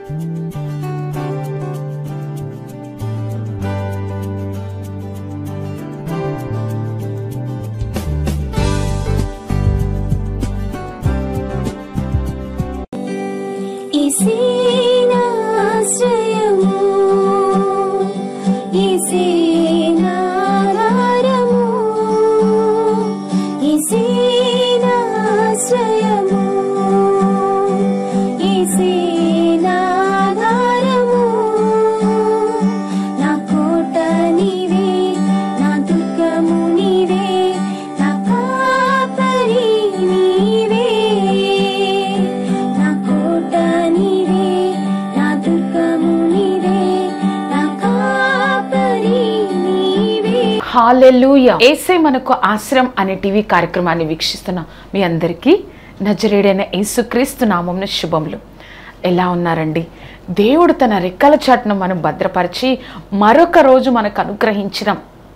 ఇసేనాశ్రయము ఇసేనాధారము ఇసేనాశ్రయము ఇసేనాధారము నా కోట నీవే నా దుర్గము నీవే నా కాపరి నీవే నా కోట నీవే నా దుర్గము నీవే నా కాపరి నీవే హాలెలూయ ఏసే మనకు ఆశ్రయం అనే టీవీ కార్యక్రమాన్ని వీక్షిస్తున్న మీ అందరికీ నజరేడైన యేసుక్రీస్తు నామంన శుభములు ఎలా ఉన్నారండి దేవుడు తన రెక్కల చాటును మనం భద్రపరిచి మరొక రోజు మనకు అనుగ్రహించిన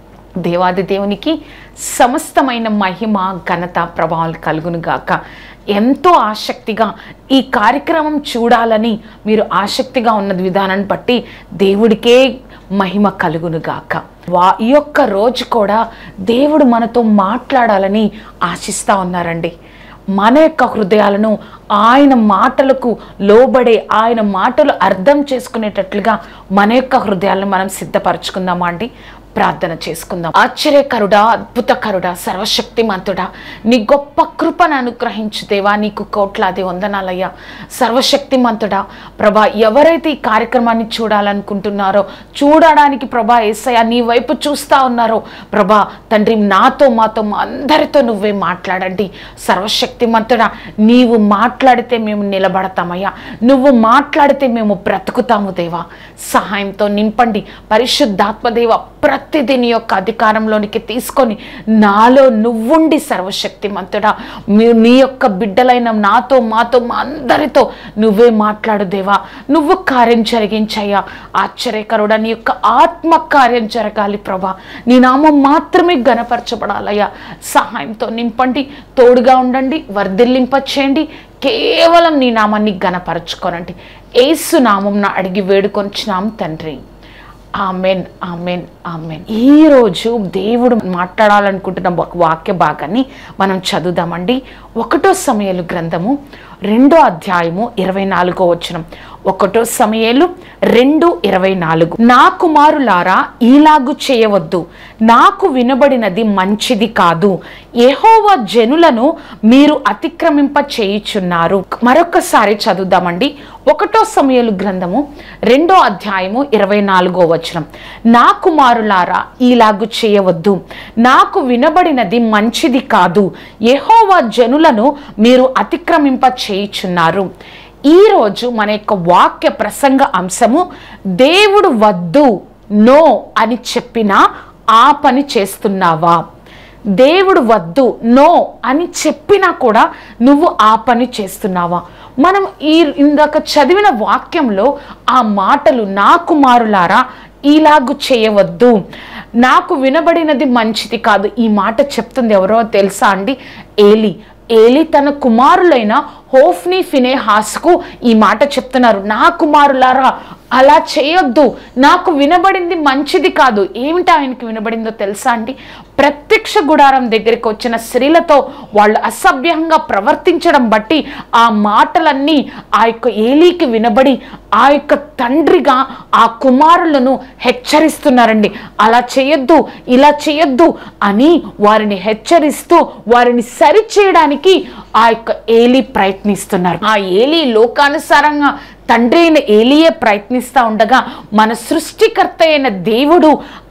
దేవాది దేవునికి సమస్తమైన మహిమ ఘనత ప్రభావాలు కలుగును గాక ఎంతో ఆసక్తిగా ఈ కార్యక్రమం చూడాలని మీరు ఆసక్తిగా ఉన్న విధానాన్ని బట్టి దేవుడికే మహిమ కలుగును గాక వా ఈ యొక్క రోజు కూడా దేవుడు మనతో మాట్లాడాలని ఆశిస్తూ ఉన్నారండి మన యొక్క హృదయాలను ఆయన మాటలకు లోబడే ఆయన మాటలు అర్థం చేసుకునేటట్లుగా మన యొక్క హృదయాలను మనం సిద్ధపరచుకుందామా అండి ప్రార్థన చేసుకుందాం ఆశ్చర్యకరుడా అద్భుతకరుడా సర్వశక్తిమంతుడా నీ గొప్ప కృపను అనుగ్రహించు దేవా నీకు కోట్లాది వందనాలయ్యా సర్వశక్తిమంతుడా ప్రభా ఎవరైతే ఈ కార్యక్రమాన్ని చూడాలనుకుంటున్నారో చూడడానికి ప్రభా ఏసయ్య నీ వైపు చూస్తా ఉన్నారో ప్రభా తండ్రి నాతో మాతో మా అందరితో నువ్వే మాట్లాడండి సర్వశక్తిమంతుడా నీవు మాట్లాడితే మేము నిలబడతామయ్యా నువ్వు మాట్లాడితే మేము బ్రతుకుతాము దేవా సహాయంతో నింపండి పరిశుద్ధాత్మదేవ ప్రతిదీ నీ యొక్క అధికారంలోనికి తీసుకొని నాలో నువ్వుండి సర్వశక్తిమంతుడా మీ నీ యొక్క బిడ్డలైన నాతో మాతో మా అందరితో నువ్వే మాట్లాడు దేవా నువ్వు కార్యం జరిగించయ్యా ఆశ్చర్యకరుడా నీ యొక్క ఆత్మ కార్యం జరగాలి ప్రభా నీ నామం మాత్రమే గనపరచబడాలయ్యా సహాయంతో నింపండి తోడుగా ఉండండి వర్ధిల్లింప చేయండి కేవలం నీ నామాన్ని గనపరచుకోనండి ఏసు నామం అడిగి వేడుకొంచున్నాం తండ్రి ఆమెన్ ఆమెన్ ఆమెన్ ఈరోజు దేవుడు మాట్లాడాలనుకుంటున్న ఒక వాక్య భాగాన్ని మనం చదువుదామండి ఒకటో సమయాలు గ్రంథము రెండో అధ్యాయము ఇరవై నాలుగో వచనం ఒకటో సమయాలు రెండు ఇరవై నాలుగు నా కుమారులారా ఈలాగు చేయవద్దు నాకు వినబడినది మంచిది కాదు యెహోవా జనులను మీరు అతిక్రమింప చేయుచున్నారు మరొకసారి చదువుదామండి ఒకటో సమయలు గ్రంథము రెండో అధ్యాయము ఇరవై నాలుగో వచనం నా కుమారులారా ఈలాగు చేయవద్దు నాకు వినబడినది మంచిది కాదు యెహోవా జనులను మీరు అతిక్రమింప చేయుచున్నారు ఈరోజు మన యొక్క వాక్య ప్రసంగ అంశము దేవుడు వద్దు నో అని చెప్పినా ఆ పని చేస్తున్నావా దేవుడు వద్దు నో అని చెప్పినా కూడా నువ్వు ఆ పని చేస్తున్నావా మనం ఈ ఇందాక చదివిన వాక్యంలో ఆ మాటలు నా కుమారులారా ఇలాగు చేయవద్దు నాకు వినబడినది మంచిది కాదు ఈ మాట చెప్తుంది ఎవరో తెలుసా అండి ఏలి ఏలి తన కుమారులైన హోఫ్ని ఫినేహాస్కు ఈ మాట చెప్తున్నారు నా కుమారులారా అలా చేయొద్దు నాకు వినబడింది మంచిది కాదు ఏమిటి ఆయనకి వినబడిందో తెలుసా అండి ప్రత్యక్ష గుడారం దగ్గరికి వచ్చిన స్త్రీలతో వాళ్ళు అసభ్యంగా ప్రవర్తించడం బట్టి ఆ మాటలన్నీ ఆ యొక్క ఏలీకి వినబడి ఆ యొక్క తండ్రిగా ఆ కుమారులను హెచ్చరిస్తున్నారండి అలా చేయొద్దు ఇలా చేయొద్దు అని వారిని హెచ్చరిస్తూ వారిని సరిచేయడానికి ఆ యొక్క ఏలి ప్రయత్నిస్తున్నారు ఆ ఏలి లోకానుసారంగా తండ్రి అయిన ఏలియే ప్రయత్నిస్తూ ఉండగా మన సృష్టికర్త అయిన దేవుడు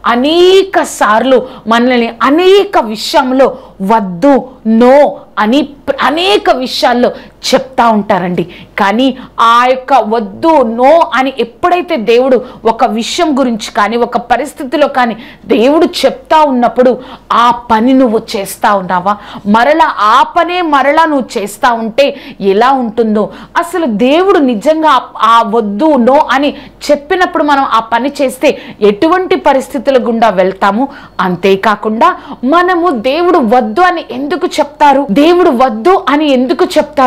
అనేక సార్లు మనల్ని అనేక విషయంలో వద్దు నో అని ప్ర- అనేక విషయాల్లో చెప్తా ఉంటారండి కానీ ఆ యొక్క వద్దు నో అని ఎప్పుడైతే దేవుడు ఒక విషయం గురించి కానీ ఒక పరిస్థితిలో కానీ దేవుడు చెప్తా ఉన్నప్పుడు ఆ పని నువ్వు చేస్తా ఉన్నావా మరలా ఆ పనే మరలా నువ్వు చేస్తా ఉంటే ఎలా ఉంటుందో అసలు దేవుడు నిజంగా ఆ- ఆ వద్దు నో అని చెప్పినప్పుడు మనం ఆ పని చేస్తే ఎటువంటి పరిస్థితుల గుండా వెళ్తాము అంతేకాకుండా మనము దేవుడు వద్దు అని ఎందుకు చెప్తారు దేవుడు వద్దు అని ఎందుకు చెప్తారు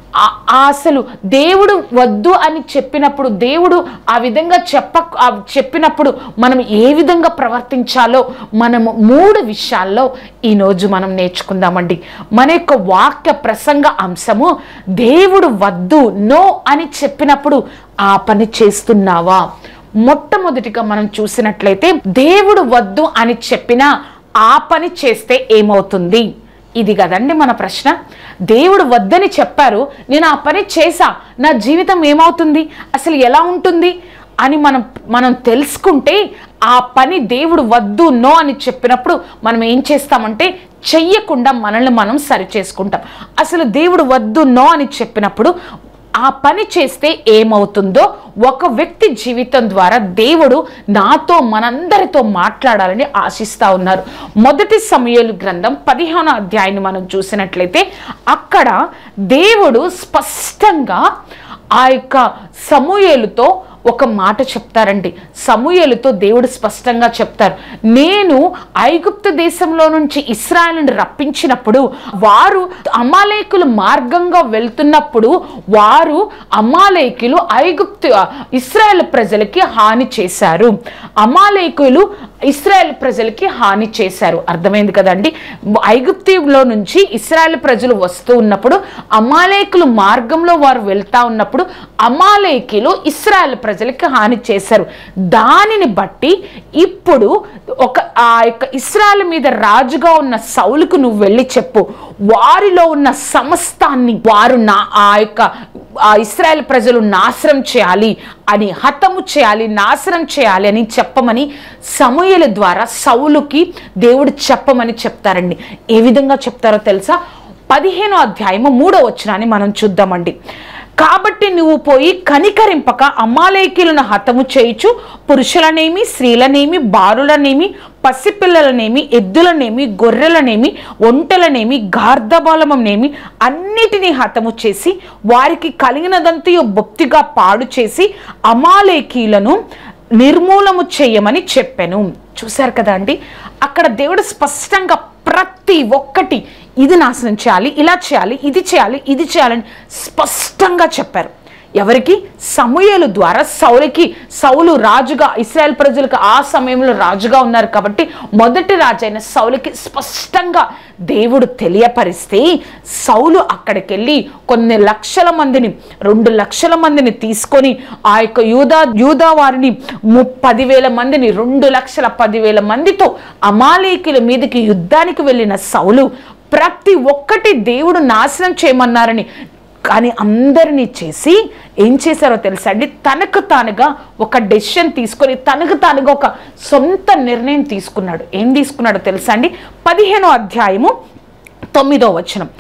ఆ- ఆ అసలు దేవుడు వద్దు అని చెప్పినప్పుడు దేవుడు ఆ విధంగా చెప్ప ఆ చెప్పినప్పుడు మనం ఏ విధంగా ప్రవర్తించాలో మనము మూడు విషయాల్లో ఈరోజు మనం నేర్చుకుందామండి మన యొక్క వాక్య ప్రసంగ అంశము దేవుడు వద్దు నో అని చెప్పినప్పుడు ఆ పని చేస్తున్నావా మొట్టమొదటిగా మనం చూసినట్లయితే దేవుడు వద్దు అని చెప్పినా ఆ పని చేస్తే ఏమవుతుంది ఇది కదండి మన ప్రశ్న దేవుడు వద్దని చెప్పారు నేను ఆ పని చేసా నా జీవితం ఏమవుతుంది అసలు ఎలా ఉంటుంది అని మనం మనం తెలుసుకుంటే ఆ పని దేవుడు వద్దు నో అని చెప్పినప్పుడు మనం ఏం చేస్తామంటే చెయ్యకుండా మనల్ని మనం సరి చేసుకుంటాం అసలు దేవుడు వద్దు నో అని చెప్పినప్పుడు ఆ పని చేస్తే ఏమవుతుందో ఒక వ్యక్తి జీవితం ద్వారా దేవుడు నాతో మనందరితో మాట్లాడాలని ఆశిస్తా ఉన్నారు మొదటి సమయలు గ్రంథం పదిహేనో అధ్యాయాన్ని మనం చూసినట్లయితే అక్కడ దేవుడు స్పష్టంగా ఆ యొక్క సమూయేలుతో ఒక మాట చెప్తారండి సమూయేలుతో దేవుడు స్పష్టంగా చెప్తారు నేను ఐగుప్తు దేశంలో నుంచి ఇస్రాయల్ని రప్పించినప్పుడు వారు అమాలేకులు మార్గంగా వెళ్తున్నప్పుడు వారు అమాలేకులు ఐగుప్తు ఇస్రాయల్ ప్రజలకి హాని చేశారు అమాలేకులు ఇస్రాయల్ ప్రజలకి హాని చేశారు అర్థమైంది కదండి ఐగుప్తులో నుంచి ఇస్రాయల్ ప్రజలు వస్తూ ఉన్నప్పుడు అమాలేకులు మార్గంలో వారు వెళ్తా ఉన్నప్పుడు అమాలేకులు ఇస్రాయల్ ప్రజలకి హాని చేశారు దానిని బట్టి ఇప్పుడు ఒక ఆ యొక్క ఇస్రాయల్ మీద రాజుగా ఉన్న సౌలుకు నువ్వు వెళ్ళి చెప్పు వారిలో ఉన్న సమస్తాన్ని వారు నా ఆ యొక్క ఆ ఇస్రాయల్ ప్రజలు నాశనం చేయాలి అని హతము చేయాలి నాశనం చేయాలి అని చెప్పమని సమూహల ద్వారా సౌలుకి దేవుడు చెప్పమని చెప్తారండి ఏ విధంగా చెప్తారో తెలుసా పదిహేనో అధ్యాయము మూడో వచనాన్ని మనం చూద్దామండి కాబట్టి నువ్వు పోయి కనికరింపక అమ్మాలేకీలను హతము చేయుచు పురుషులనేమి స్త్రీలనేమి బారులనేమి పసిపిల్లలనేమి ఎద్దులనేమి గొర్రెలనేమి ఒంటలనేమి గార్ధబలమనేమి అన్నిటినీ హతము చేసి వారికి కలిగినదంతయు బొత్తిగా పాడు చేసి అమాలేకీలను నిర్మూలము చేయమని చెప్పాను చూశారు కదా అండి అక్కడ దేవుడు స్పష్టంగా ప్రతి ఒక్కటి ఇది నాశనం చేయాలి ఇలా చేయాలి ఇది చేయాలి ఇది చేయాలని స్పష్టంగా చెప్పారు ఎవరికి సమూయేలు ద్వారా సౌలుకి సౌలు రాజుగా ఇస్రాయల్ ప్రజలకు ఆ సమయంలో రాజుగా ఉన్నారు కాబట్టి మొదటి రాజైన సౌలుకి స్పష్టంగా దేవుడు తెలియపరిస్తే సౌలు అక్కడికి వెళ్ళి కొన్ని లక్షల మందిని రెండు లక్షల మందిని తీసుకొని ఆ యొక్క యూదా యూదా వారిని ము పదివేల మందిని రెండు లక్షల పదివేల మందితో అమాలేకుల మీదకి యుద్ధానికి వెళ్ళిన సౌలు ప్రతి ఒక్కటి దేవుడు నాశనం చేయమన్నారని కానీ అందరినీ చేసి ఏం చేశారో తెలుసా అండి తనకు తానుగా ఒక డెసిషన్ తీసుకొని తనకు తానుగా ఒక సొంత నిర్ణయం తీసుకున్నాడు ఏం తీసుకున్నాడో తెలుసా అండి పదిహేనో అధ్యాయము తొమ్మిదో వచనం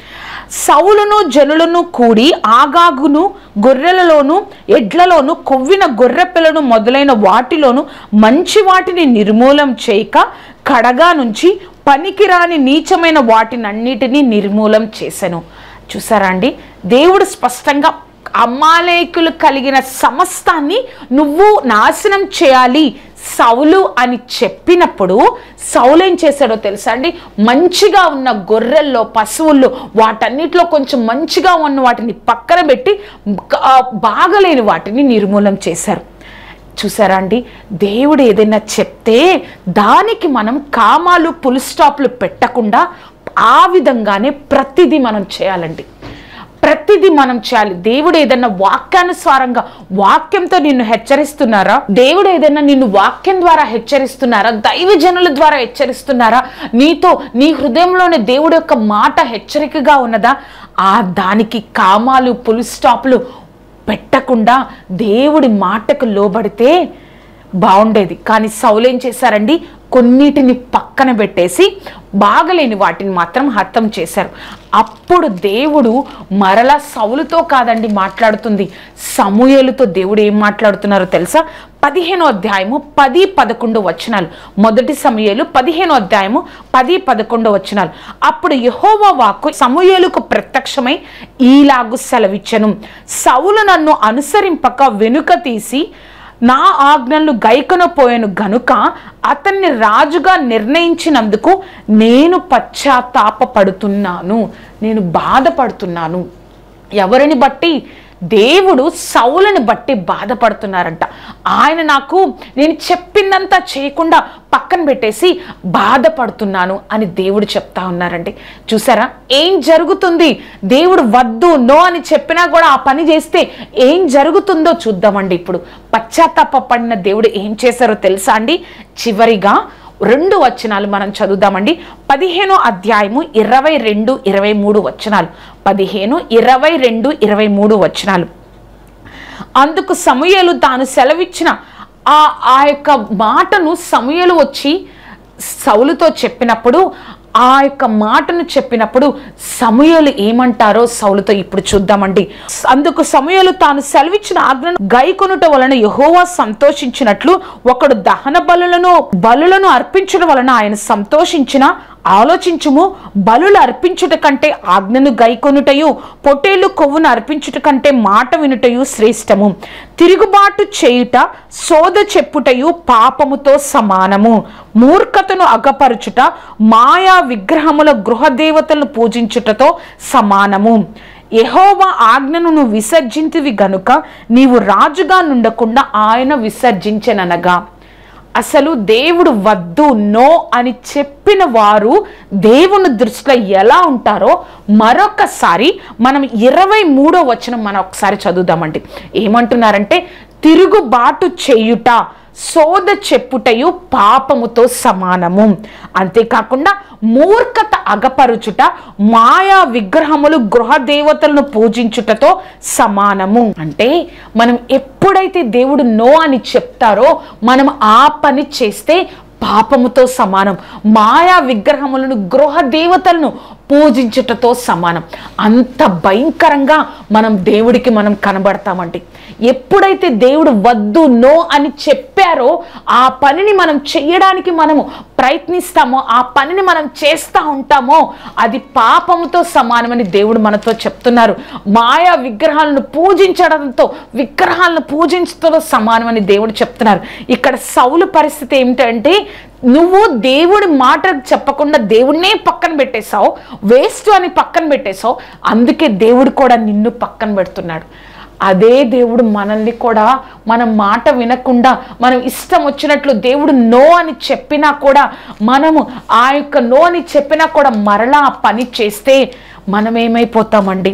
సౌలును జనులను కూడి ఆగాగును గొర్రెలలోను ఎడ్లలోను కొవ్విన గొర్రె పిల్లను మొదలైన వాటిలోను మంచి వాటిని నిర్మూలం చేయక కడగా నుంచి పనికిరాని నీచమైన వాటినన్నిటినీ నిర్మూలం చేశాను చూసారా అండి దేవుడు స్పష్టంగా అమ్మాలేకులు కలిగిన సమస్తాన్ని నువ్వు నాశనం చేయాలి సౌలు అని చెప్పినప్పుడు సౌలు ఏం చేశాడో తెలుసా అండి మంచిగా ఉన్న గొర్రెల్లో పశువుల్లో వాటన్నిటిలో కొంచెం మంచిగా ఉన్న వాటిని పక్కన పెట్టి ఆ, బాగలేని వాటిని నిర్మూలం చేశారు చూసారా అండి దేవుడు ఏదైనా చెప్తే దానికి మనం కామాలు పుల్ స్టాప్లు పెట్టకుండా ఆ విధంగానే ప్రతిదీ మనం చేయాలండి ప్రతిదీ మనం చేయాలి దేవుడు ఏదైనా వాక్యానుసారంగా వాక్యంతో నిన్ను హెచ్చరిస్తున్నారా దేవుడు ఏదైనా నిన్ను వాక్యం ద్వారా హెచ్చరిస్తున్నారా దైవజనుల ద్వారా హెచ్చరిస్తున్నారా నీతో నీ హృదయంలోనే దేవుడి యొక్క మాట హెచ్చరికగా ఉన్నదా ఆ దానికి కామాలు పులి స్టాప్లు పెట్టకుండా దేవుడి మాటకు లోబడితే బాగుండేది కానీ సౌలు ఏం చేశారండి కొన్నిటిని పక్కన పెట్టేసి బాగలేని వాటిని మాత్రం హతం చేశారు అప్పుడు దేవుడు మరలా సౌలుతో కాదండి మాట్లాడుతుంది సమూయేలుతో దేవుడు ఏం మాట్లాడుతున్నారో తెలుసా పదిహేనో అధ్యాయము పది పదకొండు వచనాలు మొదటి సమూయేలు పదిహేనో అధ్యాయము పది పదకొండు వచనాలు అప్పుడు యెహోవా వాక్కు సమూయేలుకు ప్రత్యక్షమై ఈలాగు సెలవిచ్చను సౌలు నన్ను అనుసరింపక వెనుక తీసి నా ఆజ్ఞలు గైకొనపోయాను గనుక అతన్ని రాజుగా నిర్ణయించినందుకు నేను పశ్చాత్తాప పడుతున్నాను నేను బాధపడుతున్నాను ఎవరిని బట్టి దేవుడు సౌలుని బట్టి బాధపడుతున్నారంట ఆయన నాకు నేను చెప్పిందంతా చేయకుండా పక్కన పెట్టేసి బాధపడుతున్నాను అని దేవుడు చెప్తా ఉన్నారండి చూసారా ఏం జరుగుతుంది దేవుడు వద్దు నో అని చెప్పినా కూడా ఆ పని చేస్తే ఏం జరుగుతుందో చూద్దామండి ఇప్పుడు పశ్చాత్తాపడిన దేవుడు ఏం చేశారో తెలుసా అండి చివరిగా రెండు వచనాలు మనం చదువుదామండి పదిహేనో అధ్యాయము ఇరవై రెండు ఇరవై మూడు వచనాలు పదిహేను ఇరవై రెండు ఇరవై మూడు వచనాలు అందుకు సమూయేలు తాను సెలవిచ్చిన ఆ ఆ యొక్క మాటను సమూయేలు వచ్చి సౌలుతో చెప్పినప్పుడు ఆ యొక్క మాటను చెప్పినప్పుడు సమూయేలు ఏమంటారో సౌలుతో ఇప్పుడు చూద్దామండి అందుకు సమూయేలు తాను సెలవిచ్చిన ఆజ్ఞను గైకొనుట వలన యహోవా సంతోషించినట్లు ఒకడు దహన బలులను బలులను అర్పించడం వలన ఆయన సంతోషించిన ఆలోచించుము బలులు అర్పించుట కంటే ఆజ్ఞను గైకొనుటయు పొట్టేలు కొవ్వును అర్పించుట కంటే మాట వినుటయు శ్రేష్టము తిరుగుబాటు చేయుట సోద చెప్పుటయు పాపముతో సమానము మూర్ఖతను అగపరుచుట మాయా విగ్రహముల గృహదేవతలను పూజించుటతో సమానము యెహోవా ఆజ్ఞను నువ్వు విసర్జింతివి గనుక నీవు రాజుగా నుండకుండా ఆయన విసర్జించెననగా అసలు దేవుడు వద్దు నో అని చెప్పిన వారు దేవుని దృష్టిలో ఎలా ఉంటారో మరొకసారి మనం ఇరవై మూడో వచనం మనం ఒకసారి చదువుదామండి ఏమంటున్నారంటే తిరుగుబాటు చేయుట సోద చెప్పుటయు పాపముతో సమానము అంతేకాకుండా మూర్ఖత అగపరుచుట మాయా విగ్రహములు గృహ దేవతలను పూజించుటతో సమానము అంటే మనం ఎప్పుడైతే దేవుడు నో అని చెప్తారో మనం ఆ పని చేస్తే పాపముతో సమానం మాయా విగ్రహములను గృహ దేవతలను పూజించుటతో సమానం అంత భయంకరంగా మనం దేవుడికి మనం కనబడతామండి ఎప్పుడైతే దేవుడు వద్దు నో అని చెప్పారో ఆ పనిని మనం చేయడానికి మనము ప్రయత్నిస్తామో ఆ పనిని మనం చేస్తూ ఉంటామో అది పాపముతో సమానమని దేవుడు మనతో చెప్తున్నారు మాయా విగ్రహాలను పూజించడంతో విగ్రహాలను పూజించడంతో సమానమని దేవుడు చెప్తున్నారు ఇక్కడ సౌలు పరిస్థితి ఏమిటంటే నువ్వు దేవుడి మాట చెప్పకుండా దేవుడినే పక్కన పెట్టేశావు వేస్ట్ అని పక్కన పెట్టేశావు అందుకే దేవుడు కూడా నిన్ను పక్కన పెడుతున్నాడు అదే దేవుడు మనల్ని కూడా మన మాట వినకుండా మనం ఇష్టం వచ్చినట్లు దేవుడు నో అని చెప్పినా కూడా మనము ఆ యొక్క నో అని చెప్పినా కూడా మరలా ఆ పని చేస్తే మనం ఏమైపోతామండి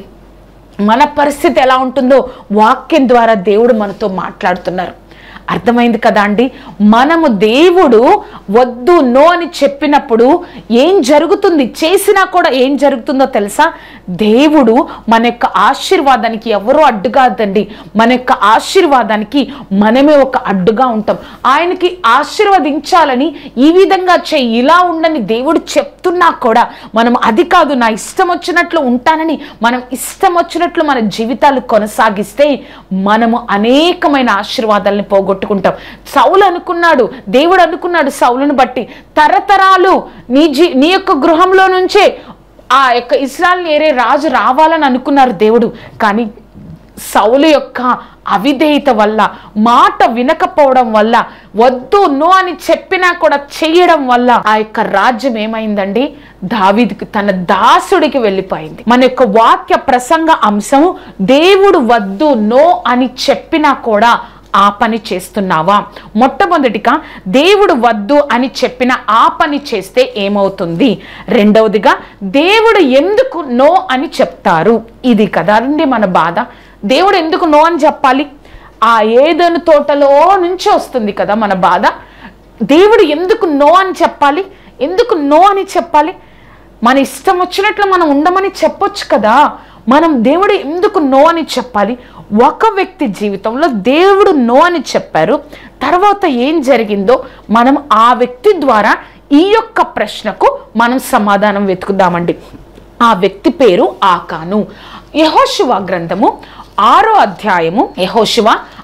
మన పరిస్థితి ఎలా ఉంటుందో వాక్యం ద్వారా దేవుడు మనతో మాట్లాడుతున్నారు అర్థమైంది కదా అండి మనము దేవుడు వద్దు నో అని చెప్పినప్పుడు ఏం జరుగుతుంది చేసినా కూడా ఏం జరుగుతుందో తెలుసా దేవుడు మన యొక్క ఆశీర్వాదానికి ఎవరో అడ్డుగాదండి మన యొక్క ఆశీర్వాదానికి మనమే ఒక అడ్డుగా ఉంటాం ఆయనకి ఆశీర్వదించాలని ఈ విధంగా చెయ్యి ఇలా ఉండని దేవుడు చెప్తున్నా కూడా మనం అది కాదు నా ఇష్టం వచ్చినట్లు ఉంటానని మనం ఇష్టం వచ్చినట్లు మన జీవితాలు కొనసాగిస్తే మనము అనేకమైన ఆశీర్వాదాలను పోగొట్టుకుంటాం సౌలు అనుకున్నాడు దేవుడు అనుకున్నాడు సౌలును బట్టి తరతరాలు నీ జీ నీ యొక్క గృహంలో నుంచే ఆ యొక్క ఇస్రాయల్ ఏరే రాజు రావాలని అనుకున్నారు దేవుడు కానీ సౌలు యొక్క అవిధేయత వల్ల మాట వినకపోవడం వల్ల వద్దు నో అని చెప్పినా కూడా చెయ్యడం వల్ల ఆ యొక్క రాజ్యం ఏమైందండి దావీదుకి తన దాసుడికి వెళ్ళిపోయింది మన యొక్క వాక్య ప్రసంగ అంశము దేవుడు వద్దు నో అని చెప్పినా కూడా ఆ పని చేస్తున్నావా మొట్టమొదటిగా దేవుడు వద్దు అని చెప్పిన ఆ పని చేస్తే ఏమవుతుంది రెండవదిగా దేవుడు ఎందుకు నో అని చెప్తారు ఇది కదండి మన బాధ దేవుడు ఎందుకు నో అని చెప్పాలి ఆ ఏదైనా తోటలో నుంచి వస్తుంది కదా మన బాధ దేవుడు ఎందుకు నో అని చెప్పాలి ఎందుకు నో అని చెప్పాలి మన ఇష్టం వచ్చినట్లు మనం ఉండమని చెప్పొచ్చు కదా మనం దేవుడు ఎందుకు నో అని చెప్పాలి ఒక వ్యక్తి జీవితంలో దేవుడు నో అని చెప్పారు తర్వాత ఏం జరిగిందో మనం ఆ వ్యక్తి ద్వారా ఈ యొక్క ప్రశ్నకు మనం సమాధానం వెతుకుదామండి ఆ వ్యక్తి పేరు ఆకాను యహోశివ గ్రంథము ఆరో అధ్యాయము యహోశివ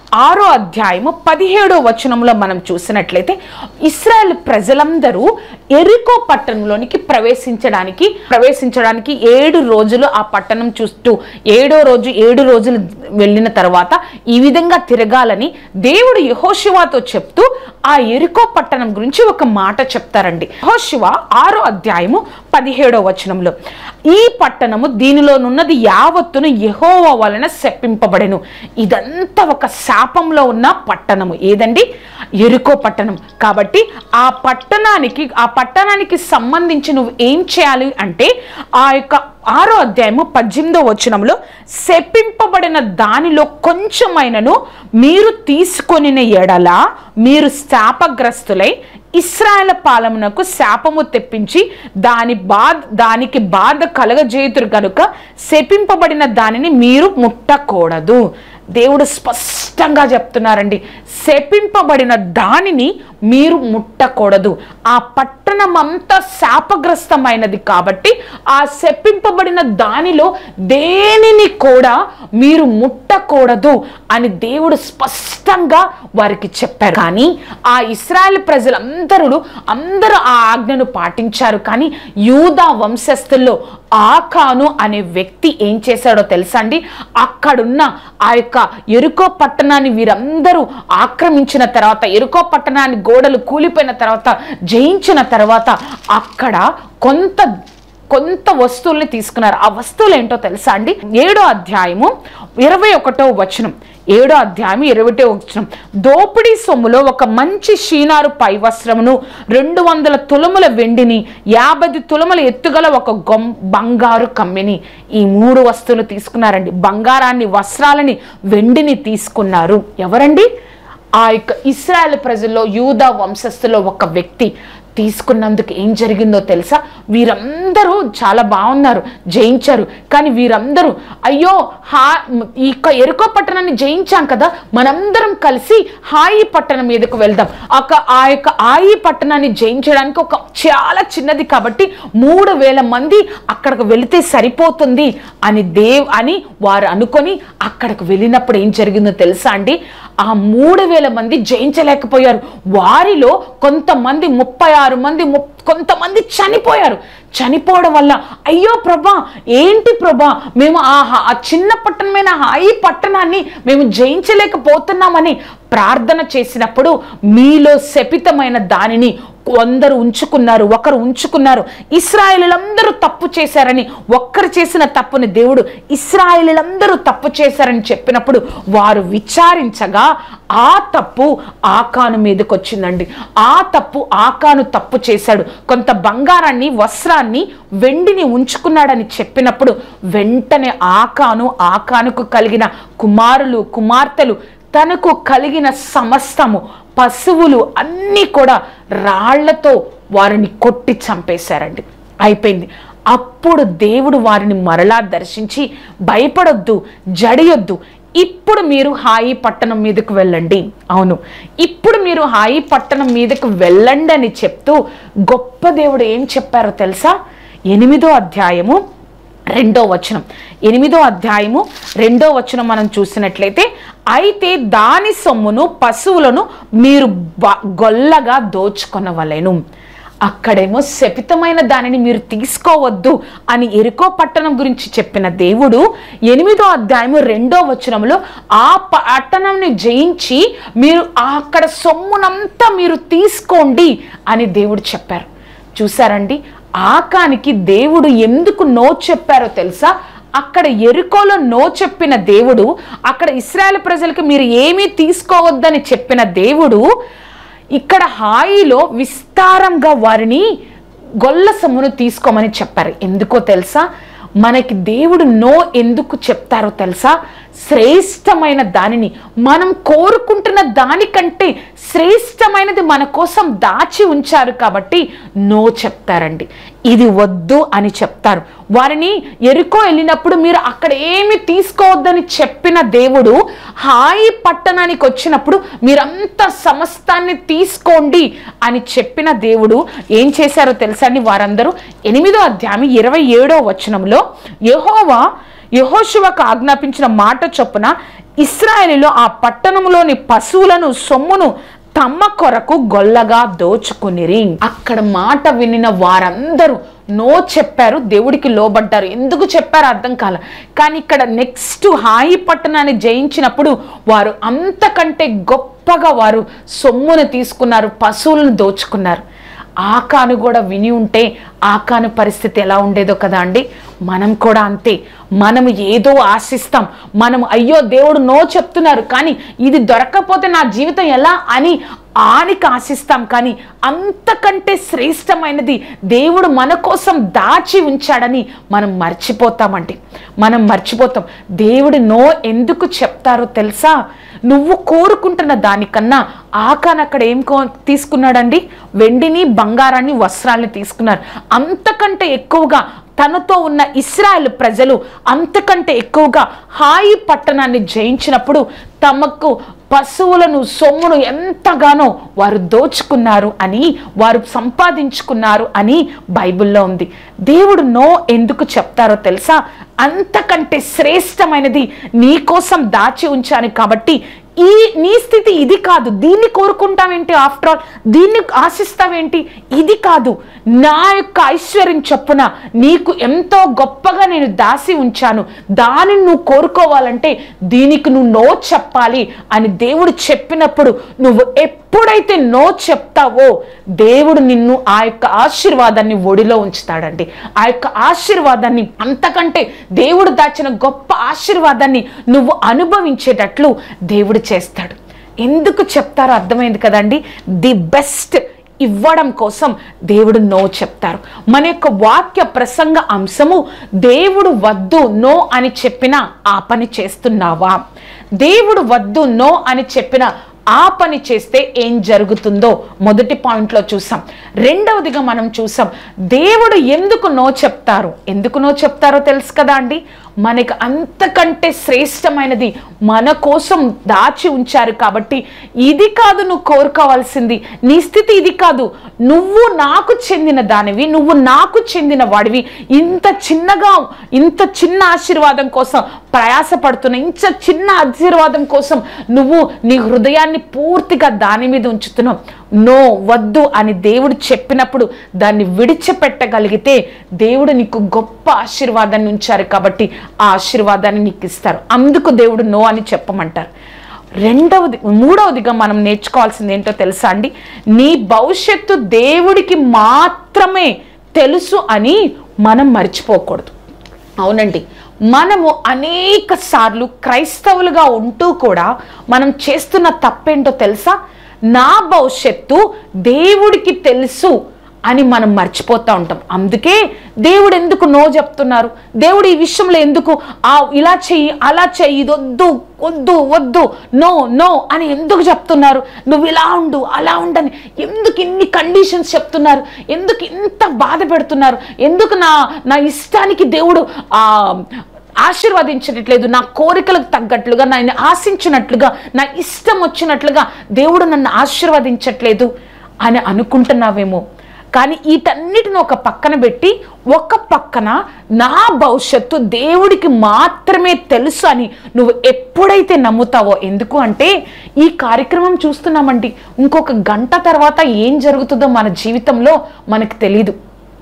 ఆరో అధ్యాయము పదిహేడో వచనంలో మనం చూసినట్లయితే ఇస్రాయల్ ప్రజలందరూ ఎరికో పట్టణంలోనికి ప్రవేశించడానికి ప్రవేశించడానికి ఏడు రోజులు ఆ పట్టణం చూస్తూ ఏడో రోజు ఏడు రోజులు వెళ్ళిన తర్వాత ఈ విధంగా తిరగాలని దేవుడు యహోశివాతో చెప్తూ ఆ ఎరికో పట్టణం గురించి ఒక మాట చెప్తారండి యెహోషువ ఆరో అధ్యాయము పదిహేడో వచనంలో ఈ పట్టణము దీనిలోనున్నది యావత్తును యెహోవా వలన శప్పింపబడెను ఇదంతా ఒక శాపంలో ఉన్న పట్టణము ఏదండి ఎరుకో పట్టణం కాబట్టి ఆ పట్టణానికి ఆ పట్టణానికి సంబంధించి నువ్వు ఏం చేయాలి అంటే ఆ యొక్క ఆరో అధ్యాయము పద్దెనిమిదో వచనంలో శపింపబడిన దానిలో కొంచెమైనను మీరు తీసుకొనిన ఎడల మీరు శాపగ్రస్తులై ఇస్రాయల పాలమునకు శాపము తెప్పించి దాని బాధ దానికి బాధ కలగజేతురు కనుక శపింపబడిన దానిని మీరు ముట్టకూడదు దేవుడు స్పష్టంగా చెప్తున్నారండి శపింపబడిన దానిని మీరు ముట్టకూడదు ఆ పట్టణం అంతా శాపగ్రస్తమైనది కాబట్టి ఆ శపింపబడిన దానిలో దేనిని కూడా మీరు ముట్టకూడదు అని దేవుడు స్పష్టంగా వారికి చెప్పారు కానీ ఆ ఇస్రాయల్ ప్రజలందరూ అందరూ ఆ ఆజ్ఞను పాటించారు కానీ యూదా వంశస్థుల్లో ఆకాను అనే వ్యక్తి ఏం చేశాడో తెలుసా అండి అక్కడున్న ఆ యొక్క ఎరుకో పట్టణాన్ని వీరందరూ ఆక్రమించిన తర్వాత ఎరుకో పట్టణాన్ని గోడలు కూలిపోయిన తర్వాత జయించిన తర్వాత అక్కడ కొంత కొంత వస్తువుల్ని తీసుకున్నారు ఆ వస్తువులు ఏంటో తెలుసా అండి ఏడో అధ్యాయము ఇరవై ఒకటో వచనం ఏడో అధ్యాయం ఇరవై వచనం దోపిడీ సొమ్ములో ఒక మంచి షీనారు పై వస్త్రమును రెండు వందల తులముల వెండిని యాభై తులముల ఎత్తుగల ఒక గొం బంగారు కమ్మిని ఈ మూడు వస్తువులు తీసుకున్నారండి బంగారాన్ని వస్త్రాలని వెండిని తీసుకున్నారు ఎవరండి ఆ యొక్క ఇస్రాయల్ ప్రజల్లో యూదా వంశస్థులో ఒక వ్యక్తి తీసుకున్నందుకు ఏం జరిగిందో తెలుసా వీరందరూ చాలా బాగున్నారు జయించారు కానీ వీరందరూ అయ్యో హా ఈ యొక్క ఎరుకో పట్టణాన్ని జయించాం కదా మనందరం కలిసి హాయి పట్టణం మీదకు వెళ్దాం ఒక ఆ యొక్క హాయి పట్టణాన్ని జయించడానికి ఒక చాలా చిన్నది కాబట్టి మూడు వేల మంది అక్కడికి వెళితే సరిపోతుంది అని దేవ్ అని వారు అనుకొని అక్కడికి వెళ్ళినప్పుడు ఏం జరిగిందో తెలుసా అండి ఆ మూడు వేల మంది జయించలేకపోయారు వారిలో కొంతమంది ముప్పై ఆరు మంది ముప్- కొంతమంది చనిపోయారు చనిపోవడం వల్ల అయ్యో ప్రభా ఏంటి ప్రభా మేము ఆ హ- ఆ చిన్న పట్టణమైన హాయి పట్టణాన్ని మేము జయించలేకపోతున్నామని ప్రార్థన చేసినప్పుడు మీలో శపితమైన దానిని కొందరు ఉంచుకున్నారు ఒకరు ఉంచుకున్నారు ఇస్రాయేలీలందరూ తప్పు చేశారని ఒక్కరు చేసిన తప్పుని దేవుడు ఇస్రాయేలీలందరూ తప్పు చేశారని చెప్పినప్పుడు వారు విచారించగా ఆ తప్పు ఆకాను మీదకి వచ్చిందండి ఆ తప్పు ఆకాను తప్పు చేశాడు కొంత బంగారాన్ని వస్త్రాన్ని వెండిని ఉంచుకున్నాడని చెప్పినప్పుడు వెంటనే ఆకాను ఆకానుకు కలిగిన కుమారులు కుమార్తెలు తనకు కలిగిన సమస్తము పశువులు అన్నీ కూడా రాళ్లతో వారిని కొట్టి చంపేశారండి అయిపోయింది అప్పుడు దేవుడు వారిని మరలా దర్శించి భయపడొద్దు జడియొద్దు ఇప్పుడు మీరు హాయి పట్టణం మీదకు వెళ్ళండి అవును ఇప్పుడు మీరు హాయి పట్టణం మీదకు వెళ్ళండి అని చెప్తూ గొప్ప దేవుడు ఏం చెప్పారో తెలుసా ఎనిమిదో అధ్యాయము రెండో వచనం ఎనిమిదో అధ్యాయము రెండో వచనం మనం చూసినట్లయితే అయితే దాని సొమ్మును పశువులను మీరు బ- గొల్లగా దోచుకొనవలెను అక్కడేమో శపితమైన దానిని మీరు తీసుకోవద్దు అని ఎరుకో పట్టణం గురించి చెప్పిన దేవుడు ఎనిమిదో అధ్యాయము రెండో వచనంలో ఆ పట్టణంని జయించి మీరు అక్కడ సొమ్మునంతా మీరు తీసుకోండి అని దేవుడు చెప్పారు చూసారండి ఆకానికి దేవుడు ఎందుకు నో చెప్పారో తెలుసా అక్కడ ఎరుకోలో నో చెప్పిన దేవుడు అక్కడ ఇస్రాయేల్ ప్రజలకు మీరు ఏమీ తీసుకోవద్దని చెప్పిన దేవుడు ఇక్కడ హాయిలో విస్తారంగా వారిని గొల్ల సొమ్మును తీసుకోమని చెప్పారు ఎందుకో తెలుసా మనకి దేవుడు నో ఎందుకు చెప్తారో తెలుసా శ్రేష్టమైన దానిని మనం కోరుకుంటున్న దానికంటే శ్రేష్టమైనది మన కోసం దాచి ఉంచారు కాబట్టి నో చెప్తారండి ఇది వద్దు అని చెప్తారు వారిని ఎరుకో వెళ్ళినప్పుడు మీరు అక్కడ ఏమి తీసుకోవద్దని చెప్పిన దేవుడు హాయి పట్టణానికి వచ్చినప్పుడు మీరంతా సమస్తాన్ని తీసుకోండి అని చెప్పిన దేవుడు ఏం చేశారో తెలుసా అండి వారందరూ ఎనిమిదో అధ్యాయం ఇరవై ఏడో వచనంలో గ్రంథంలో యెహోవా యెహోషువకు ఆజ్ఞాపించిన మాట చొప్పున ఇస్రాయేలీలో ఆ పట్టణంలోని పశువులను సొమ్మును తమ కొరకు గొల్లగా దోచుకునిరి అక్కడ మాట వినిన వారందరూ నో చెప్పారు దేవుడికి లోబడ్డారు ఎందుకు చెప్పారు అర్థం కాల కానీ ఇక్కడ నెక్స్ట్ హాయి పట్టణాన్ని జయించినప్పుడు వారు అంతకంటే గొప్పగా వారు సొమ్మును తీసుకున్నారు పశువులను దోచుకున్నారు ఆకాను కూడా విని ఉంటే ఆకాను పరిస్థితి ఎలా ఉండేదో కదా అండి మనం కూడా అంతే మనం ఏదో ఆశిస్తాం మనం అయ్యో దేవుడు నో చెప్తున్నారు కానీ ఇది దొరకకపోతే నా జీవితం ఎలా అని ఆనికి ఆశిస్తాం కానీ అంతకంటే శ్రేష్టమైనది దేవుడు మన కోసం దాచి ఉంచాడని మనం మర్చిపోతామండి మనం మర్చిపోతాం దేవుడు నో ఎందుకు చెప్తారో తెలుసా నువ్వు కోరుకుంటున్న దానికన్నా ఆకాన్ అక్కడ ఏం కో తీసుకున్నాడండి వెండిని బంగారాన్ని వస్త్రాల్ని తీసుకున్నారు అంతకంటే ఎక్కువగా తనతో ఉన్న ఇస్రాయల్ ప్రజలు అంతకంటే ఎక్కువగా హాయి పట్టణాన్ని జయించినప్పుడు తమకు పశువులను సొమ్మును ఎంతగానో వారు దోచుకున్నారు అని వారు సంపాదించుకున్నారు అని బైబిల్లో ఉంది దేవుడు నో ఎందుకు చెప్తారో తెలుసా అంతకంటే శ్రేష్టమైనది నీ కోసం దాచి ఉంచాను కాబట్టి ఈ నీ స్థితి ఇది కాదు దీన్ని కోరుకుంటావేంటి ఆఫ్టర్ ఆల్ దీన్ని ఆశిస్తావేంటి ఇది కాదు నా యొక్క ఐశ్వర్యం చొప్పున నీకు ఎంతో గొప్పగా నేను దాసి ఉంచాను దానిని నువ్వు కోరుకోవాలంటే దీనికి నువ్వు నో చెప్పాలి అని దేవుడు చెప్పినప్పుడు నువ్వు ఎప్పుడైతే నో చెప్తావో దేవుడు నిన్ను ఆ యొక్క ఆశీర్వాదాన్ని ఒడిలో ఉంచుతాడండి ఆ యొక్క ఆశీర్వాదాన్ని అంతకంటే దేవుడు దాచిన గొప్ప ఆశీర్వాదాన్ని నువ్వు అనుభవించేటట్లు దేవుడు చేస్తాడు ఎందుకు చెప్తారో అర్థమైంది కదండి ది బెస్ట్ ఇవ్వడం కోసం దేవుడు నో చెప్తారు మన యొక్క వాక్య ప్రసంగ అంశము దేవుడు వద్దు నో అని చెప్పిన ఆ పని చేస్తున్నావా దేవుడు వద్దు నో అని చెప్పిన ఆ పని చేస్తే ఏం జరుగుతుందో మొదటి పాయింట్లో చూసాం రెండవదిగా మనం చూసాం దేవుడు ఎందుకు నో చెప్తారు ఎందుకు నో చెప్తారో తెలుసు కదా అండి మనకి అంతకంటే శ్రేష్టమైనది మన కోసం దాచి ఉంచారు కాబట్టి ఇది కాదు నువ్వు కోరుకోవాల్సింది నీ స్థితి ఇది కాదు నువ్వు నాకు చెందిన దానివి నువ్వు నాకు చెందిన వాడివి ఇంత చిన్నగా ఇంత చిన్న ఆశీర్వాదం కోసం ప్రయాసపడుతున్న ఇంత చిన్న ఆశీర్వాదం కోసం నువ్వు నీ హృదయాన్ని పూర్తిగా దాని మీద ఉంచుతున్నావు నో వద్దు అని దేవుడు చెప్పినప్పుడు దాన్ని విడిచిపెట్టగలిగితే దేవుడు నీకు గొప్ప ఆశీర్వాదాన్ని ఉంచారు కాబట్టి ఆ ఆశీర్వాదాన్ని నీకు ఇస్తారు అందుకు దేవుడు నో అని చెప్పమంటారు రెండవది మూడవదిగా మనం నేర్చుకోవాల్సింది ఏంటో తెలుసా అండి నీ భవిష్యత్తు దేవుడికి మాత్రమే తెలుసు అని మనం మర్చిపోకూడదు అవునండి మనము అనేక సార్లు క్రైస్తవులుగా ఉంటూ కూడా మనం చేస్తున్న తప్పేంటో తెలుసా నా భవిష్యత్తు దేవుడికి తెలుసు అని మనం మర్చిపోతూ ఉంటాం అందుకే దేవుడు ఎందుకు నో చెప్తున్నారు దేవుడు ఈ విషయంలో ఎందుకు ఆ ఇలా చెయ్యి అలా చెయ్యి ఇది వద్దు వద్దు వద్దు నో నో అని ఎందుకు చెప్తున్నారు నువ్వు ఇలా ఉండు అలా ఉండని ఎందుకు ఇన్ని కండిషన్స్ చెప్తున్నారు ఎందుకు ఇంత బాధ పెడుతున్నారు ఎందుకు నా నా ఇష్టానికి దేవుడు ఆ ఆశీర్వదించట్లేదు నా కోరికలకు తగ్గట్లుగా నన్ను ఆశించినట్లుగా నా ఇష్టం వచ్చినట్లుగా దేవుడు నన్ను ఆశీర్వదించట్లేదు అని అనుకుంటున్నావేమో కానీ వీటన్నిటిని ఒక పక్కన పెట్టి ఒక పక్కన నా భవిష్యత్తు దేవుడికి మాత్రమే తెలుసు అని నువ్వు ఎప్పుడైతే నమ్ముతావో ఎందుకు అంటే ఈ కార్యక్రమం చూస్తున్నామండి ఇంకొక గంట తర్వాత ఏం జరుగుతుందో మన జీవితంలో మనకు తెలీదు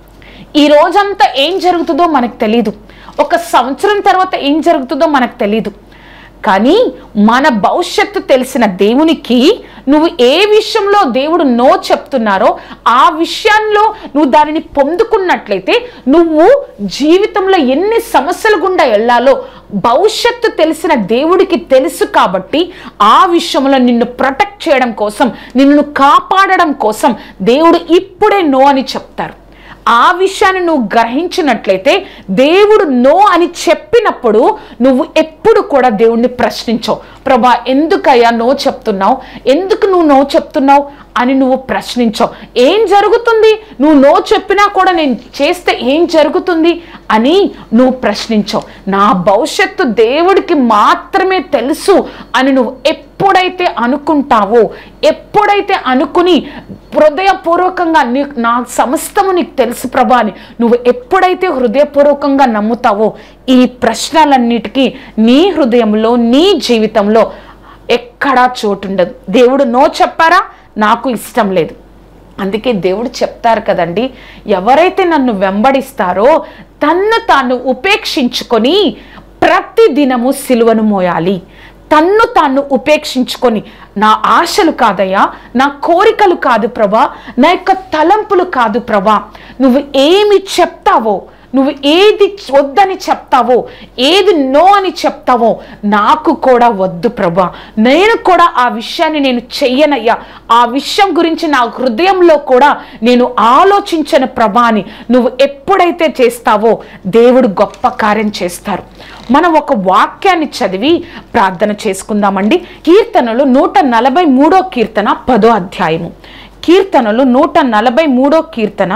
ఈ రోజంతా ఏం జరుగుతుందో మనకు తెలీదు ఒక సంవత్సరం తర్వాత ఏం జరుగుతుందో మనకు తెలీదు కానీ మన భవిష్యత్తు తెలిసిన దేవునికి నువ్వు ఏ విషయంలో దేవుడు నో చెప్తున్నారో ఆ విషయాల్లో నువ్వు దానిని పొందుకున్నట్లయితే నువ్వు జీవితంలో ఎన్ని సమస్యలు గుండా వెళ్ళాలో భవిష్యత్తు తెలిసిన దేవుడికి తెలుసు కాబట్టి ఆ విషయంలో నిన్ను ప్రొటెక్ట్ చేయడం కోసం నిన్ను కాపాడడం కోసం దేవుడు ఇప్పుడే నో అని చెప్తారు ఆ విషయాన్ని నువ్వు గ్రహించినట్లయితే దేవుడు నో అని చెప్పినప్పుడు నువ్వు ఎప్పుడు కూడా దేవుణ్ణి ప్రశ్నించవు ప్రభా ఎందుకయ్యా నో చెప్తున్నావు ఎందుకు నువ్వు నో చెప్తున్నావు అని నువ్వు ప్రశ్నించావు ఏం జరుగుతుంది నువ్వు నో చెప్పినా కూడా నేను చేస్తే ఏం జరుగుతుంది అని నువ్వు ప్రశ్నించావు నా భవిష్యత్తు దేవుడికి మాత్రమే తెలుసు అని నువ్వు ఎప్పుడైతే అనుకుంటావో ఎప్పుడైతే అనుకుని హృదయపూర్వకంగా నీ నా సమస్తము నీకు తెలుసు ప్రభా అని నువ్వు ఎప్పుడైతే హృదయపూర్వకంగా నమ్ముతావో ఈ ప్రశ్నలన్నిటికీ నీ హృదయంలో నీ జీవితంలో ఎక్కడా చోటుండదు దేవుడు నో చెప్పారా నాకు ఇష్టం లేదు అందుకే దేవుడు చెప్తారు కదండి ఎవరైతే నన్ను వెంబడిస్తారో తన్ను తాను ఉపేక్షించుకొని ప్రతి దినము సిలువను మోయాలి తన్ను తాను ఉపేక్షించుకొని నా ఆశలు కాదయ్యా నా కోరికలు కాదు ప్రభా నా యొక్క తలంపులు కాదు ప్రభా నువ్వు ఏమి చెప్తావో నువ్వు ఏది వద్దని చెప్తావో ఏది నో అని చెప్తావో నాకు కూడా వద్దు ప్రభా నేను కూడా ఆ విషయాన్ని నేను చెయ్యనయ్యా ఆ విషయం గురించి నా హృదయంలో కూడా నేను ఆలోచించను ప్రభా అని నువ్వు ఎప్పుడైతే చేస్తావో దేవుడు గొప్ప కార్యం చేస్తారు మనం ఒక వాక్యాన్ని చదివి ప్రార్థన చేసుకుందామండి కీర్తనలు నూట నలభై మూడో కీర్తన పదో అధ్యాయము కీర్తనలు నూట నలభై మూడో కీర్తన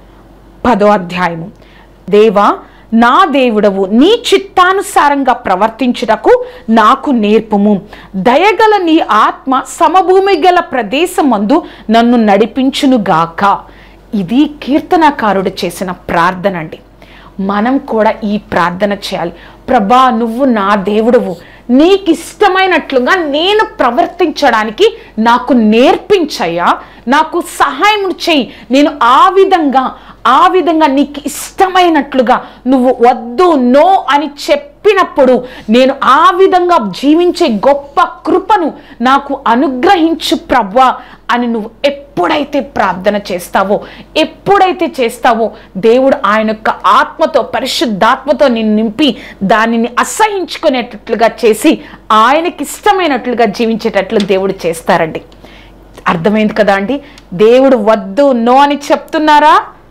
పదో అధ్యాయము దేవా నా దేవుడవు నీ చిత్తానుసారంగా ప్రవర్తించుటకు నాకు నేర్పుము దయగల నీ ఆత్మ సమభూమి గల ప్రదేశమందు నన్ను నడిపించునుగాక ఇది కీర్తనకారుడు చేసిన ప్రార్థన అండి మనం కూడా ఈ ప్రార్థన చేయాలి ప్రభా నువ్వు నా దేవుడవు నీకు ఇష్టమైనట్లుగా నేను ప్రవర్తించడానికి నాకు నేర్పించయ్యా నాకు సహాయం చెయ్యి నేను ఆ విధంగా ఆ విధంగా నీకు ఇష్టమైనట్లుగా నువ్వు వద్దు నో అని చెప్పినప్పుడు నేను ఆ విధంగా జీవించే గొప్ప కృపను నాకు అనుగ్రహించు ప్రవ్వా అని నువ్వు ఎప్పుడైతే ప్రార్థన చేస్తావో ఎప్పుడైతే చేస్తావో దేవుడు ఆయన యొక్క ఆత్మతో పరిశుద్ధాత్మతో నిన్ను నింపి దానిని అసహించుకునేటట్లుగా చేసి ఆయనకి ఇష్టమైనట్లుగా జీవించేటట్లు దేవుడు చేస్తారండి అర్థమైంది కదా అండి దేవుడు వద్దు నో అని చెప్తున్నారా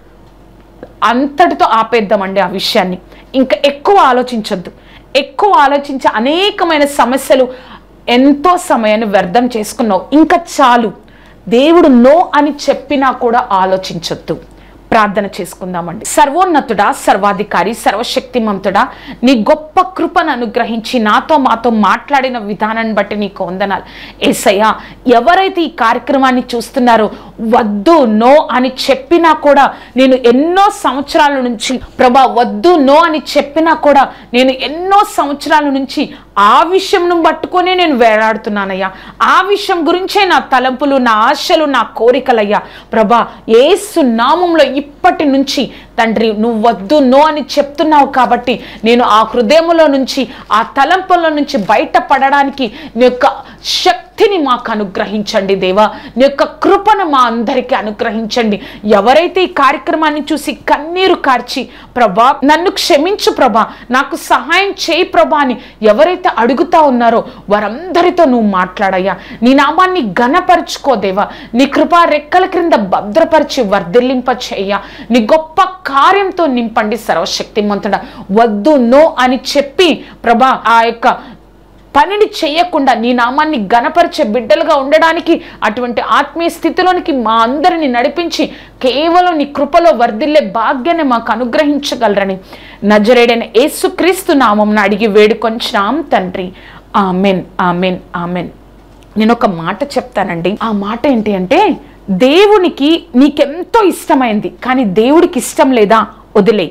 అంతటితో ఆపేద్దామండి ఆ విషయాన్ని ఇంకా ఎక్కువ ఆలోచించొద్దు ఎక్కువ ఆలోచించి అనేకమైన సమస్యలు ఎంతో సమయాన్ని వ్యర్థం చేసుకున్నావు ఇంకా చాలు దేవుడు నో అని చెప్పినా కూడా ఆలోచించొద్దు ప్రార్థన చేసుకుందామండి సర్వోన్నతుడా సర్వాధికారి సర్వశక్తిమంతుడా నీ గొప్ప కృపను అనుగ్రహించి నాతో మాతో మాట్లాడిన విధానాన్ని బట్టి నీకు వందనాలు ఏసయ్యా ఎవరైతే ఈ కార్యక్రమాన్ని చూస్తున్నారో వద్దు నో అని చెప్పినా కూడా నేను ఎన్నో సంవత్సరాల నుంచి ప్రభా వద్దు నో అని చెప్పినా కూడా నేను ఎన్నో సంవత్సరాల నుంచి ఆ విషయంను పట్టుకొని నేను వేలాడుతున్నానయ్యా ఆ విషయం గురించే నా తలంపులు నా ఆశలు నా కోరికలయ్యా ప్రభా ఏసు నామంలో ఇప్పటి నుంచి తండ్రి నువ్వు వద్దు నో అని చెప్తున్నావు కాబట్టి నేను ఆ హృదయంలో నుంచి ఆ తలంపుల నుంచి బయటపడడానికి నీ యొక్క శక్తిని మాకు అనుగ్రహించండి దేవా నీ యొక్క కృపను మా అందరికీ అనుగ్రహించండి ఎవరైతే ఈ కార్యక్రమాన్ని చూసి కన్నీరు కార్చి ప్రభా నన్ను క్షమించు ప్రభా నాకు సహాయం చేయి ప్రభా అని ఎవరైతే అడుగుతా ఉన్నారో వారందరితో నువ్వు మాట్లాడయ్యా నీ నామాన్ని ఘనపరుచుకో దేవా నీ కృపా రెక్కల క్రింద భద్రపరిచి వర్ధిల్లింప చేయ నీ గొప్ప కార్యంతో నింపండి సర్వశక్తిమంతుడా వద్దు నో అని చెప్పి ప్రభా ఆ యొక్క పనిని చేయకుండా నీ నామాన్ని గనపరిచే బిడ్డలుగా ఉండడానికి అటువంటి ఆత్మీయ స్థితిలోనికి మా అందరిని నడిపించి కేవలం నీ కృపలో వర్ధిల్లే భాగ్యాన్ని మాకు అనుగ్రహించగలరని నజరేడైన యేసుక్రీస్తు నామం అడిగి వేడుకొంచినాం తండ్రి ఆమెన్ ఆమెన్ ఆమెన్ నేను ఒక మాట చెప్తానండి ఆ మాట ఏంటి అంటే దేవునికి నీకెంతో ఇష్టమైంది కానీ దేవుడికి ఇష్టం లేదా వదిలే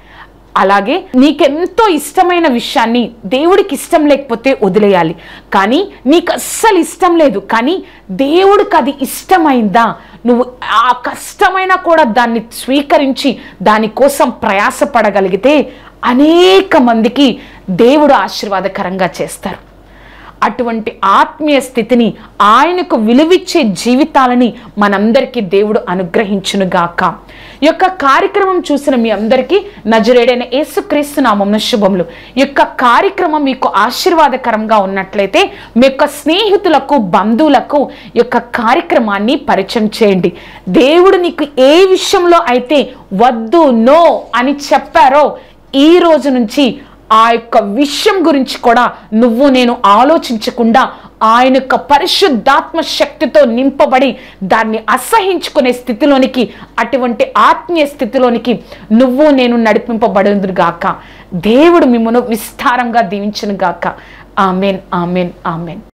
అలాగే నీకెంతో ఇష్టమైన విషయాన్ని దేవుడికి ఇష్టం లేకపోతే వదిలేయాలి కానీ నీకు అస్సలు ఇష్టం లేదు కానీ దేవుడికి అది ఇష్టమైందా నువ్వు ఆ కష్టమైనా కూడా దాన్ని స్వీకరించి దానికోసం ప్రయాసపడగలిగితే అనేక మందికి దేవుడు ఆశీర్వాదకరంగా చేస్తారు అటువంటి ఆత్మీయ స్థితిని ఆయనకు విలువిచ్చే జీవితాలని మనందరికీ దేవుడు అనుగ్రహించునుగాక ఈ యొక్క కార్యక్రమం చూసిన మీ అందరికీ నజరేడైన యేసుక్రీస్తు నామమున శుభములు ఈ యొక్క కార్యక్రమం మీకు ఆశీర్వాదకరంగా ఉన్నట్లయితే మీ యొక్క స్నేహితులకు బంధువులకు ఈ యొక్క కార్యక్రమాన్ని పరిచయం చేయండి దేవుడు నీకు ఏ విషయంలో అయితే వద్దు నో అని చెప్పారో ఈ రోజు నుంచి ఆ యొక్క విషయం గురించి కూడా నువ్వు నేను ఆలోచించకుండా ఆయన యొక్క పరిశుద్ధాత్మ శక్తితో నింపబడి దాన్ని అసహించుకునే స్థితిలోనికి అటువంటి ఆత్మీయ స్థితిలోనికి నువ్వు నేను నడిపింపబడుదురు గాక దేవుడు మిమ్మను విస్తారంగా దీవించును గాక ఆమెన్ ఆమెన్ ఆమెన్